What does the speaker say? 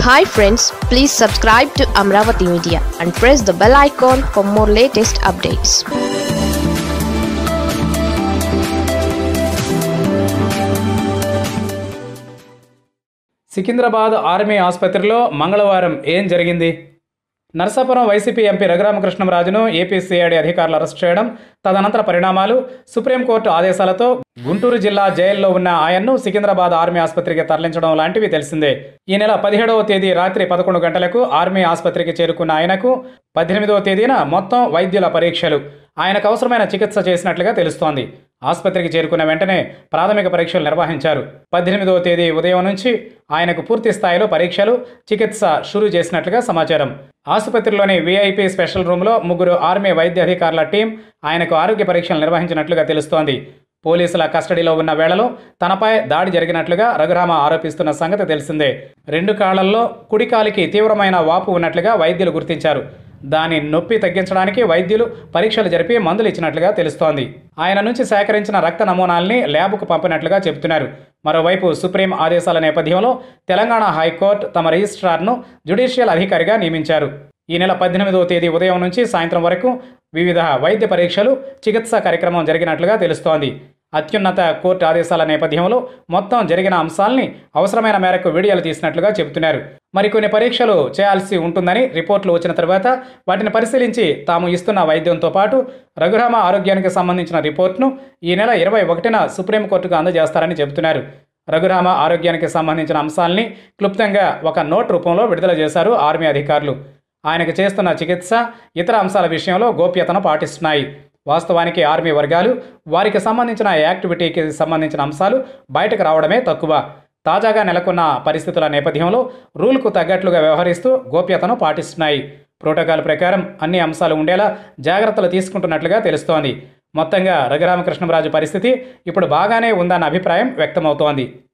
hi friends please subscribe to Amaravati media and press the bell icon for more latest updates Secunderabad army ఆసుపత్రిలో మంగళవారం ఏం జరిగింది Narasapuram YCP MP రఘురామకృష్ణంరాజును AP CID అధికారులు arrest చేయడం తదనంతర పరిణామాలు సుప్రీంకోర్టు ఆదేశాలతో గుంటూరు జిల్లా జైల్లో ఉన్న ఆయన్ను సికింద్రాబాద్ ఆర్మీ ఆసుపత్రికి తరలించడం లాంటివి తెలిసిందే ఈ నెల పదిహేడవ తేదీ రాత్రి పదకొండు గంటలకు ఆర్మీ ఆసుపత్రికి చేరుకున్న ఆయనకు పద్దెనిమిదవ తేదీన మొత్తం వైద్యుల పరీక్షలు ఆయనకు అవసరమైన చికిత్స చేసినట్లుగా తెలుస్తోంది ఆసుపత్రికి చేరుకున్న వెంటనే ప్రాథమిక పరీక్షలు నిర్వహించారు పద్దెనిమిదవ తేదీ ఉదయం నుంచి ఆయనకు పూర్తి స్థాయిలో పరీక్షలు చికిత్స షురూ చేసినట్లుగా సమాచారం ఆసుపత్రిలోని వీఐపీ స్పెషల్ రూమ్లో ముగ్గురు ఆర్మీ వైద్య అధికారుల టీం ఆయనకు ఆరోగ్య పరీక్షలు నిర్వహించినట్లుగా తెలుస్తోంది పోలీసుల కస్టడీలో ఉన్న వేళలో తనపై దాడి జరిగినట్లుగా రఘురామ ఆరోపిస్తున్న సంగతి తెలిసిందే రెండు కాళ్లల్లో కుడికాలికి తీవ్రమైన వాపు ఉన్నట్లుగా వైద్యులు గుర్తించారు దాని నొప్పి తగ్గించడానికి వైద్యులు పరీక్షలు జరిపి మందులు ఇచ్చినట్లుగా తెలుస్తోంది ఆయన నుంచి సేకరించిన రక్త నమూనాల్ని ల్యాబ్కు పంపినట్లుగా చెబుతున్నారు మరోవైపు సుప్రీం ఆదేశాల నేపథ్యంలో తెలంగాణ హైకోర్టు తమ రిజిస్ట్రార్ను జ్యుడిషియల్ అధికారిగా నియమించారు ఈ నెల పద్దెనిమిదవ తేదీ ఉదయం నుంచి సాయంత్రం వరకు వివిధ వైద్య పరీక్షలు చికిత్సా కార్యక్రమం జరిగినట్లుగా తెలుస్తోంది అత్యున్నత కోర్టు ఆదేశాల నేపథ్యంలో మొత్తం జరిగిన అంశాల్ని అవసరమైన మేరకు వీడియోలు తీసినట్లుగా చెబుతున్నారు మరికొన్ని పరీక్షలు చేయాల్సి ఉంటుందని రిపోర్టులు వచ్చిన తర్వాత వాటిని పరిశీలించి తాము ఇస్తున్న వైద్యంతో పాటు రఘురామ ఆరోగ్యానికి సంబంధించిన రిపోర్ట్ను ఈ నెల ఇరవై ఒకటిన సుప్రీంకోర్టుకు అందజేస్తారని చెబుతున్నారు రఘురామ ఆరోగ్యానికి సంబంధించిన అంశాల్ని క్లుప్తంగా ఒక నోట్ రూపంలో విడుదల చేశారు ఆర్మీ అధికారులు ఆయనకు చేస్తున్న చికిత్స ఇతర అంశాల విషయంలో గోప్యతను పాటిస్తున్నాయి వాస్తవానికి ఆర్మీ వర్గాలు వారికి సంబంధించిన యాక్టివిటీకి సంబంధించిన అంశాలు బయటకు రావడమే తక్కువ తాజాగా నెలకొన్న పరిస్థితుల నేపథ్యంలో రూల్కు తగ్గట్లుగా వ్యవహరిస్తూ గోప్యతను పాటిస్తున్నాయి ప్రోటోకాల్ ప్రకారం అన్ని అంశాలు ఉండేలా జాగ్రత్తలు తీసుకుంటున్నట్లుగా తెలుస్తోంది మొత్తంగా రఘురామకృష్ణరాజు పరిస్థితి ఇప్పుడు బాగానే ఉందన్న అభిప్రాయం వ్యక్తమవుతోంది